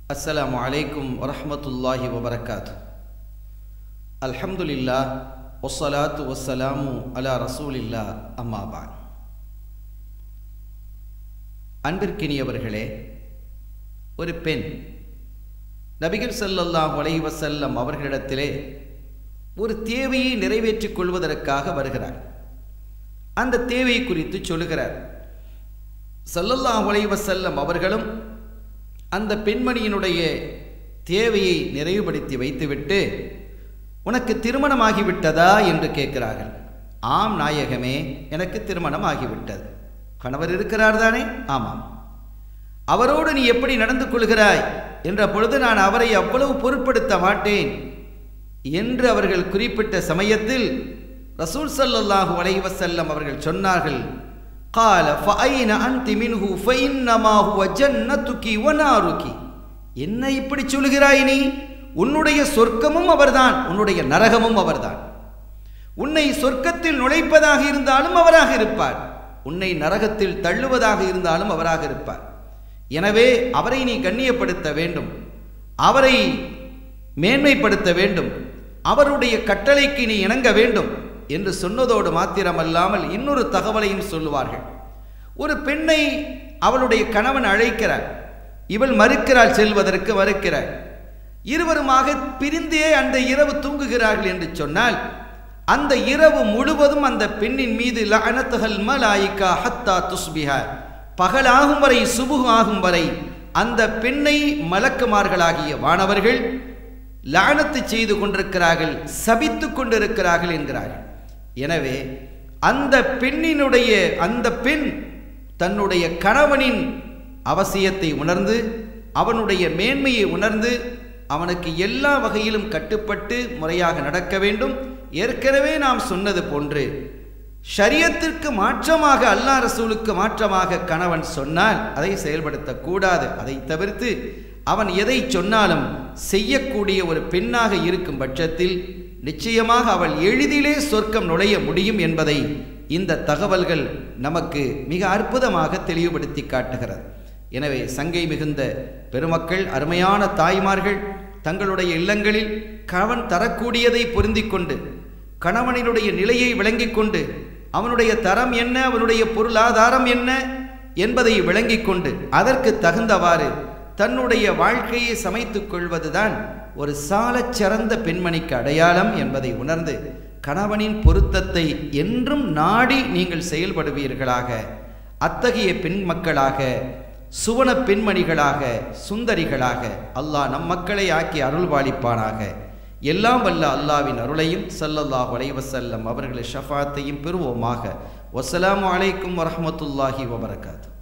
அஸ்ஸலாமு அலைக்கும் வரஹ்மத்துல்லாஹி வபரகாத்து அல்ஹம்துலில்லா ஒஸ்ஸலாத்து வஸ்ஸலாமு அலா ரசூலில்லா அம்மாபான் அன்பிற்கினியவர்களே ஒரு பெண் நபிகள் ஸல்லல்லாஹு அலைஹி வஸல்லம் அவர்களிடத்திலே ஒரு தேவையை நிறைவேற்றிக் கொள்வதற்காக வருகிறார் அந்த தேவை குறித்து சொல்லுகிறார் ஸல்லல்லாஹு அலைஹி வஸல்லம் அவர்களும் அந்த பெண்மணியினுடைய தேவையை நிறைவுபடுத்தி வைத்துவிட்டு உனக்கு திருமணமாகிவிட்டதா என்று கேட்கிறார்கள் ஆம் நாயகமே எனக்கு திருமணம் ஆகிவிட்டது கணவர் இருக்கிறார் தானே ஆமாம் அவரோடு நீ எப்படி நடந்து கொள்கிறாய் என்ற பொழுது நான் அவரை அவ்வளவு பொருட்படுத்த மாட்டேன் என்று அவர்கள் குறிப்பிட்ட சமயத்தில் ரசூல் சல்லல்லாஹு அலைஹி வஸல்லம் அவர்கள் சொன்னார்கள் قال فأين أنت منه فإنما هو جنتك ونارك என்ன இப்படி சொல்கிறாய் நீ உன்னுடைய சொர்க்கமும் அவர்தான் உன்னுடைய நரகமும் அவர்தான் உன்னை சொர்க்கத்தில் நுழைப்பதாக இருந்தாலும் அவராக இருப்பார் உன்னை நரகத்தில் தள்ளுவதாக இருந்தாலும் அவராக இருப்பார் எனவே அவரை நீ கண்ணியப்படுத்த வேண்டும் அவரை மேன்மைப்படுத்த வேண்டும் அவருடைய கட்டளைக்கு நீ இணங்க வேண்டும் என்று சொன்னதோடு மாத்திரமல்லாமல் இன்னொரு தகவலையும் சொல்லுவார்கள் ஒரு பெண்ணை அவளுடைய கணவன் அழைக்கிறார் இவள் மறுக்கிறாள் செல்வதற்கு மறுக்கிறாள் இருவருமாக பிரிந்தே அந்த இரவு தூங்குகிறார்கள் என்று சொன்னால் அந்த இரவு முழுவதும் அந்த பெண்ணின் மீது லஅனத்துகள் மலாயிகா ஹத்தா துஸ்பிஹா பகலாகும் வரை சுபுகு ஆகும் வரை அந்த பெண்ணை மலக்குமார்களாகிய வானவர்கள் லானத்து செய்து கொண்டிருக்கிறார்கள் சபித்து கொண்டிருக்கிறார்கள் என்கிறார்கள் எனவே அந்த பெண்ணினுடைய அந்த பெண் தன்னுடைய கணவனின் அவசியத்தை உணர்ந்து அவனுடைய மேன்மையை உணர்ந்து அவனுக்கு எல்லா வகையிலும் கட்டுப்பட்டு முறையாக நடக்க வேண்டும் ஏற்கனவே நாம் சொன்னது போன்று ஷரியத்திற்கு மாற்றமாக அல்லா ரசூலுக்கு மாற்றமாக கணவன் சொன்னால் அதை செயல்படுத்தக்கூடாது அதை தவிர்த்து அவன் எதை சொன்னாலும் செய்யக்கூடிய ஒரு பெண்ணாக இருக்கும் பட்சத்தில் நிச்சயமாக அவள் எளிதிலே சொர்க்கம் நுழைய முடியும் என்பதை இந்த தகவல்கள் நமக்கு மிக அற்புதமாக தெளிவுபடுத்தி காட்டுகிறது எனவே சங்கை மிகுந்த பெருமக்கள் அருமையான தாய்மார்கள் தங்களுடைய இல்லங்களில் கணவன் தரக்கூடியதை பொருந்தி கொண்டு கணவனினுடைய நிலையை விளங்கிக் கொண்டு அவனுடைய தரம் என்ன அவனுடைய பொருளாதாரம் என்ன என்பதை விளங்கிக் கொண்டு அதற்கு தகுந்தவாறு தன்னுடைய வாழ்க்கையை சமைத்துக் கொள்வதுதான் ஒரு சாலச் சிறந்த பெண்மணிக்கு அடையாளம் என்பதை உணர்ந்து கணவனின் பொருத்தத்தை என்றும் நாடி நீங்கள் செயல்படுவீர்களாக அத்தகைய பெண் மக்களாக சுவன பெண்மணிகளாக சுந்தரிகளாக அல்லாஹ் நம் மக்களை ஆக்கி அருள்வாளிப்பானாக எல்லாம் வல்ல அல்லாவின் அருளையும் சல்லல்லாஹ் வலைவசல்லம் அவர்களை ஷஃபாத்தையும் பெறுவோமாக வசலாம் அலைக்கும் வரமத்துல்லாஹி வபரகாத்து